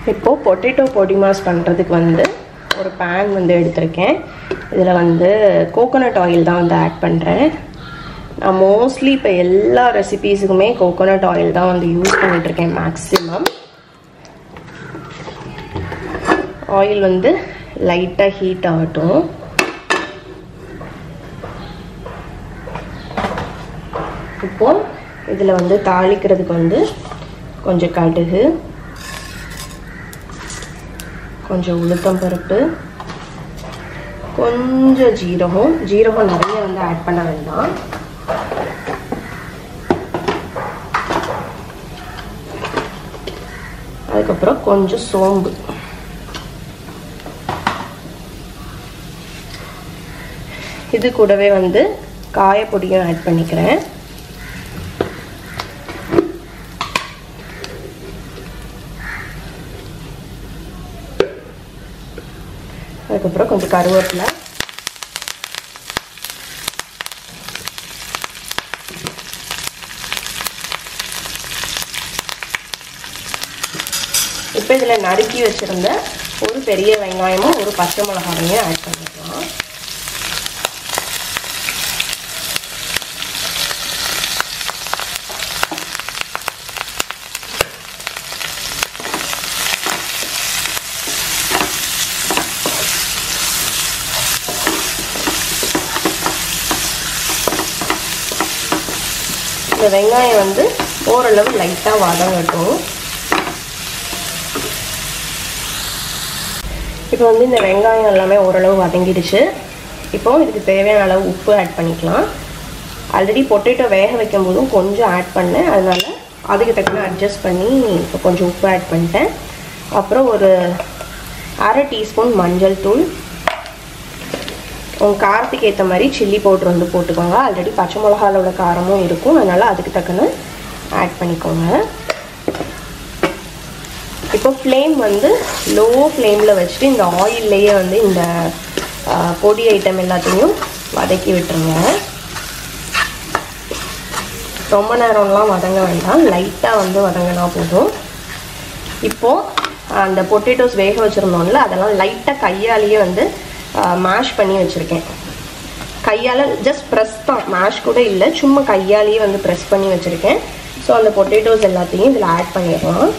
இப்போது பொட்டேட்டோ பொடி மாஸ் பண்ணுறதுக்கு வந்து ஒரு பேன் வந்து எடுத்திருக்கேன் இதில் வந்து கோகோனட் ஆயில் தான் வந்து ஆட் பண்ணுறேன் நான் மோஸ்ட்லி இப்போ எல்லா ரெசிபீஸுக்குமே கோகோனட் ஆயில் தான் வந்து யூஸ் பண்ணிகிட்ருக்கேன் மேக்ஸிமம் ஆயில் வந்து லைட்டாக ஹீட் ஆகட்டும் இப்போ இதில் வந்து தாளிக்கிறதுக்கு வந்து கொஞ்சம் கடுகு கொஞ்சம் உளுத்தம் பருப்பு கொஞ்சம் ஜீரகம் ஜீரகம் நிறைய வந்து ஆட் பண்ண வேண்டாம் அதுக்கப்புறம் கொஞ்சம் சோம்பு இது கூடவே வந்து காயப்பொடியும் ஆட் பண்ணிக்கிறேன் அதுக்கப்புறம் கொஞ்சம் கருவேப்பிலை இப்போ இதில் நறுக்கி வச்சுருந்த ஒரு பெரிய வெங்காயமும் ஒரு பச்சை மிளகாவையும் ஆட் பண்ணிக்கலாம் இந்த வெங்காயம் வந்து ஓரளவு லைட்டாக வதங்கட்டும் இப்போ வந்து இந்த வெங்காயம் எல்லாமே ஓரளவு வதங்கிடுச்சு இப்போ இதுக்கு தேவையான அளவு உப்பு ஆட் பண்ணிக்கலாம் ஆல்ரெடி பொட்டேட்டோ வேக வைக்கும் போதும் கொஞ்சம் ஆட் பண்ணேன் அதனால அதுக்கு தக்கன அட்ஜஸ்ட் பண்ணி இப்போ கொஞ்சம் உப்பு ஆட் பண்ணிட்டேன் அப்புறம் ஒரு அரை டீஸ்பூன் மஞ்சள் தூள் உங்கள் காரத்துக்கு ஏற்ற மாதிரி சில்லி பவுட்ரு வந்து போட்டுக்கோங்க ஆல்ரெடி பச்சை மிளகாலோட காரமும் இருக்கும் அதனால் அதுக்கு தக்கன ஆட் பண்ணிக்கோங்க இப்போ ஃப்ளேம் வந்து லோ ஃப்ளேமில் வச்சுட்டு இந்த ஆயில்லையே வந்து இந்த பொடி ஐட்டம் எல்லாத்தையும் வதக்கி விட்டுருங்க ரொம்ப நேரம்லாம் வதங்க வேண்டாம் லைட்டாக வந்து வதங்கினா போதும் இப்போது அந்த பொட்டேட்டோஸ் வேக வச்சுருந்தோம்ல அதெல்லாம் லைட்டாக கையாலேயே வந்து மேஷ் பண்ணி வச்சுருக்கேன் கையால் ஜஸ்ட் ப்ரெஸ் தான் மேஷ் கூட இல்லை சும்மா கையாலேயே வந்து ப்ரெஸ் பண்ணி வச்சுருக்கேன் ஸோ அந்த பொட்டேட்டோஸ் எல்லாத்தையும் இதில் ஆட் பண்ணிடலாம்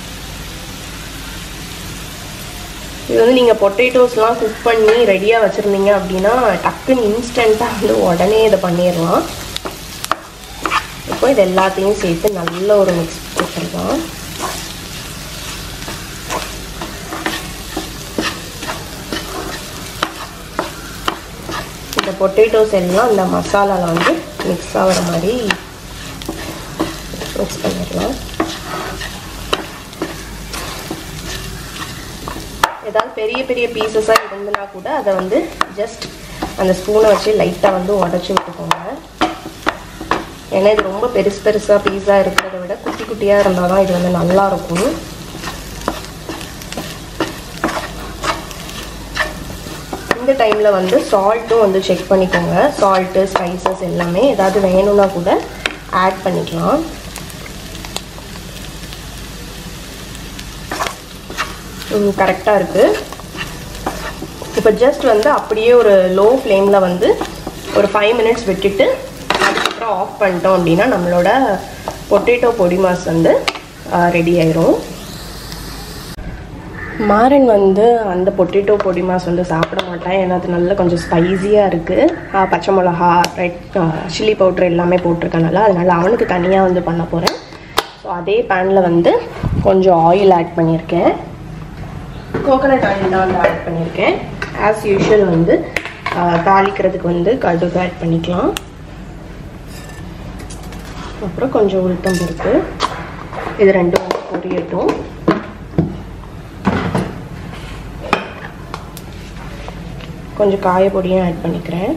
இது வந்து நீங்கள் பொட்டேட்டோஸ்லாம் குக் பண்ணி ரெடியாக வச்சுருந்தீங்க அப்படின்னா டக்குன்னு இன்ஸ்டண்ட்டாக வந்து உடனே இதை பண்ணிடலாம் இப்போ இது எல்லாத்தையும் சேர்த்து நல்ல ஒரு மிக்ஸ் கொடுத்துருக்கலாம் இந்த பொட்டேட்டோஸ் எல்லாம் இந்த மசாலாவில் வந்து மிக்ஸ் ஆகிற மாதிரி மிக்ஸ் பண்ணிடலாம் ஏதாவது பெரிய பெரிய பீசஸாக இருந்துனா கூட அதை வந்து ஜஸ்ட் அந்த ஸ்பூனை வச்சு லைட்டாக வந்து உடச்சி விட்டுக்கோங்க ஏன்னா இது ரொம்ப பெருசு பெருசாக பீஸா இருக்கிறத விட குட்டி குட்டியாக இருந்தால் தான் இது வந்து நல்லாயிருக்கும் இந்த டைமில் வந்து சால்ட்டும் வந்து செக் பண்ணிக்கோங்க சால்ட்டு ஸ்பைசஸ் எல்லாமே ஏதாவது வேணும்னா கூட ஆட் பண்ணிக்கலாம் கரெக்டாக இருக்குது இப்போ ஜஸ்ட் வந்து அப்படியே ஒரு லோ ஃப்ளேமில் வந்து ஒரு ஃபைவ் மினிட்ஸ் விட்டுட்டு அதுக்கப்புறம் ஆஃப் பண்ணிட்டோம் அப்படின்னா நம்மளோட பொட்டேட்டோ பொடி மாஸ் வந்து ரெடி ஆயிரும் மாறன் வந்து அந்த பொட்டேட்டோ பொடி மாஸ் வந்து சாப்பிட மாட்டேன் ஏன்னா அது நல்லா கொஞ்சம் ஸ்பைஸியாக இருக்குது பச்சை மிளகா ரெட் சில்லி பவுட்ரு எல்லாமே போட்டிருக்கனால அதனால் அவனுக்கு தனியாக வந்து பண்ண போகிறேன் ஸோ அதே பேனில் வந்து கொஞ்சம் ஆயில் ஆட் பண்ணியிருக்கேன் கோகனட் ஆயில் தான் வந்து ஆட் பண்ணியிருக்கேன் ஆஸ் யூஷுவல் வந்து தாளிக்கிறதுக்கு வந்து கடுகு ஆட் பண்ணிக்கலாம் அப்புறம் கொஞ்சம் உளுத்தம் பருப்பு இது ரெண்டும் வந்து பொரியட்டும் கொஞ்சம் காயப்பொடியும் ஆட் பண்ணிக்கிறேன்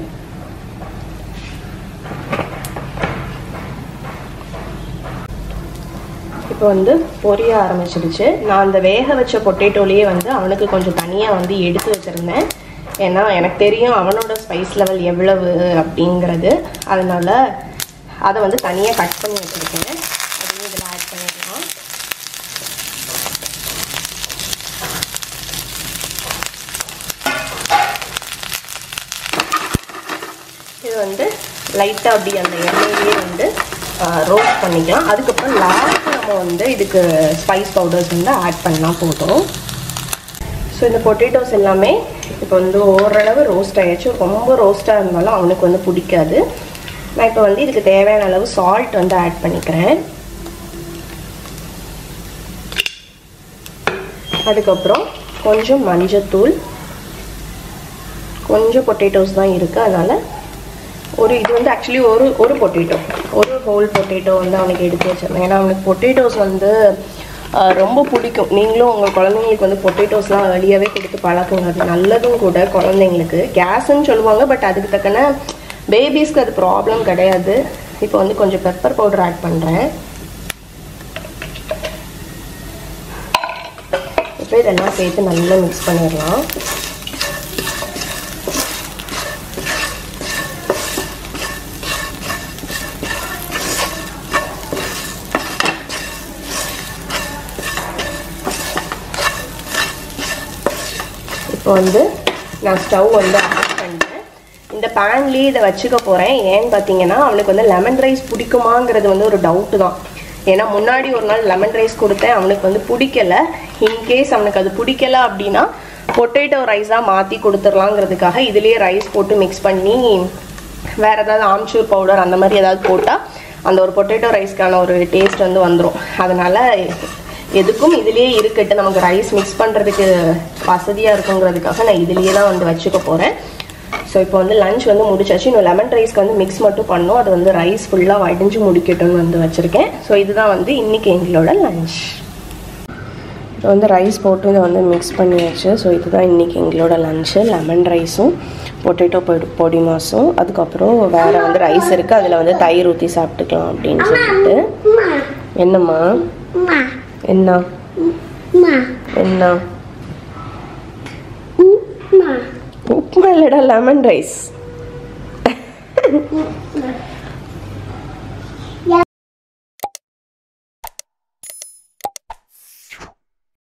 இப்போ வந்து பொரிய ஆரம்பிச்சிடுச்சு நான் அந்த வேக வச்ச பொட்டேட்டோலேயே வந்து அவனுக்கு கொஞ்சம் தனியாக வந்து எடுத்து வச்சுருந்தேன் ஏன்னா எனக்கு தெரியும் அவனோட ஸ்பைஸ் லெவல் எவ்வளவு அப்படிங்கிறது அதனால அதை வந்து தனியாக கட் பண்ணி வச்சுருக்கேன் அதையும் இதில் ஆட் பண்ணிடலாம் இது வந்து லைட்டாக அப்படி அந்த எண்ணெயிலே வந்து ரோஸ்ட் பண்ணிக்கலாம் அதுக்கப்புறம் லாஸ்ட் நம்ம வந்து இதுக்கு ஸ்பைஸ் பவுடர்ஸ் வந்து ஆட் பண்ணால் போதும் ஸோ இந்த பொட்டேட்டோஸ் எல்லாமே இப்போ வந்து ஓரளவு ரோஸ்ட் ஆயிடுச்சு ரொம்ப ரோஸ்ட்டாக இருந்தாலும் அவனுக்கு வந்து பிடிக்காது நான் இப்போ வந்து இதுக்கு தேவையான அளவு சால்ட் வந்து ஆட் பண்ணிக்கிறேன் அதுக்கப்புறம் கொஞ்சம் மஞ்சத்தூள் கொஞ்சம் பொட்டேட்டோஸ் தான் இருக்குது அதனால் ஒரு இது வந்து ஆக்சுவலி ஒரு ஒரு பொட்டேட்டோ ஒரு ஹோல் பொட்டேட்டோ வந்து அவனுக்கு எடுத்து வச்சிருந்தேன் ஏன்னா அவனுக்கு பொட்டேட்டோஸ் வந்து ஆஹ், ரொம்ப பிடிக்கும் நீங்களும் உங்கள் குழந்தைங்களுக்கு வந்து பொட்டேட்டோஸ்லாம் வெளியவே கொடுத்து பழக்குங்க அது நல்லதும் கூட குழந்தைங்களுக்கு கேஸ்ன்னு சொல்லுவாங்க பட் அதுக்கு தக்கன பேபிஸ்க்கு அது ப்ராப்ளம் கிடையாது இப்போ வந்து கொஞ்சம் பெப்பர் பவுடர் ஆட் பண்ணுறேன் இப்போ இதெல்லாம் சேர்த்து நல்லா மிக்ஸ் பண்ணிடலாம் இப்போ வந்து நான் ஸ்டவ் வந்து ஆஃப் பண்ணிட்டேன் இந்த பேன்லேயே இதை வச்சுக்க போகிறேன் ஏன்னு பார்த்தீங்கன்னா அவனுக்கு வந்து லெமன் ரைஸ் பிடிக்குமாங்கிறது வந்து ஒரு டவுட்டு தான் ஏன்னா முன்னாடி ஒரு நாள் லெமன் ரைஸ் கொடுத்தேன் அவனுக்கு வந்து பிடிக்கல இன்கேஸ் அவனுக்கு அது பிடிக்கல அப்படின்னா பொட்டேட்டோ ரைஸாக மாற்றி கொடுத்துடலாங்கிறதுக்காக இதுலேயே ரைஸ் போட்டு மிக்ஸ் பண்ணி வேற ஏதாவது ஆம்ச்சூர் பவுடர் அந்த மாதிரி ஏதாவது போட்டால் அந்த ஒரு பொட்டேட்டோ ரைஸ்க்கான ஒரு டேஸ்ட் வந்து வந்துடும் அதனால எதுக்கும் இதுலேயே இருக்கட்டு நமக்கு ரைஸ் மிக்ஸ் பண்ணுறதுக்கு வசதியாக இருக்குங்கிறதுக்காக நான் இதுலேயே தான் வந்து வச்சுக்க போகிறேன் ஸோ இப்போ வந்து லஞ்ச் வந்து முடிச்சாச்சு இன்னும் லெமன் ரைஸ்க்கு வந்து மிக்ஸ் மட்டும் பண்ணோம் அது வந்து ரைஸ் ஃபுல்லாக வடிஞ்சு முடிக்கட்டும்னு வந்து வச்சுருக்கேன் ஸோ இதுதான் வந்து இன்றைக்கி எங்களோட லஞ்ச் இப்போ வந்து ரைஸ் போட்டு இதை வந்து மிக்ஸ் பண்ணியாச்சு ஸோ இதுதான் இன்றைக்கி எங்களோட லஞ்சு லெமன் ரைஸும் பொட்டேட்டோ பொடி பொடி மாஸும் அதுக்கப்புறம் வேறு வந்து ரைஸ் இருக்குது அதில் வந்து தயிர் ஊற்றி சாப்பிட்டுக்கலாம் அப்படின்னு சொல்லிட்டு என்னம்மா என்ன என்ன உப்புமா இல்லடா லெமன் ரைஸ்